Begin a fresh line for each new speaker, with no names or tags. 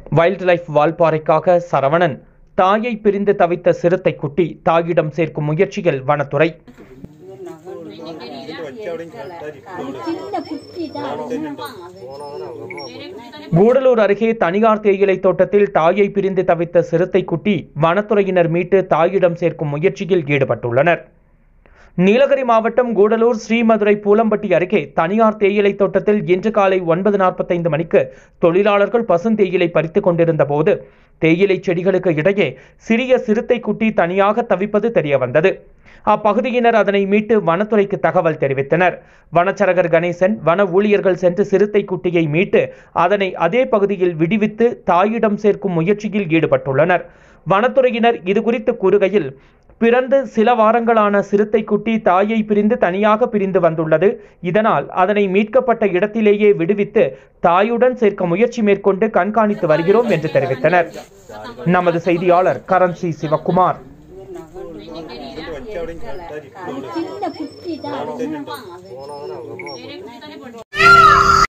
wild life வால்பாறைக்காக Saravanan தாயை பிரிந்து தவித்த சிறுத்தை குட்டி தாயிடம் சேர்க்கும் முயற்சியில் வனத்துறை
சின்ன குட்டி தான்
கூடலூர் அருகே தனியார் தேயிலை தோட்டத்தில் தாயை பிரிந்து தவித்த சிறுத்தை குட்டி வனத்துறையினர் மீட்டு தாயிடம் சேர்க்கும் முயற்சியில் ஈடுபட்டுள்ளனர் நீலகிரி மாவட்டம் கூடலூர் ஸ்ரீமதுரை பூலம்பட்டி அருகே தனியார் தேயிலை தோட்டத்தில் இன்று காலை ஒன்பது நாற்பத்தைந்து மணிக்கு தொழிலாளர்கள் பசுந்தேயிலை பறித்துக் கொண்டிருந்த போது தேயிலை செடிகளுக்கு இடையே சிறிய சிறுத்தை குட்டி தனியாக தவிப்பது தெரியவந்தது அப்பகுதியினர் அதனை மீட்டு வனத்துறைக்கு தகவல் தெரிவித்தனர் வனச்சரகர் கணேசன் வன ஊழியர்கள் சென்று சிறுத்தை குட்டியை மீட்டு அதனை அதே பகுதியில் விடுவித்து தாயிடம் சேர்க்கும் முயற்சியில் ஈடுபட்டுள்ளனர் வனத்துறையினர் இதுகுறித்து கூறுகையில் பிறந்து சில வாரங்களான சிறுத்தை குட்டி தாயை பிரிந்து தனியாக பிரிந்து வந்துள்ளது இதனால் அதனை மீட்கப்பட்ட இடத்திலேயே விடுவித்து தாயுடன் சேர்க்க முயற்சி மேற்கொண்டு கண்காணித்து வருகிறோம் என்று தெரிவித்தனர் நமது செய்தியாளர் கரன்சி சிவக்குமார்
சின்ன குட்டி தான்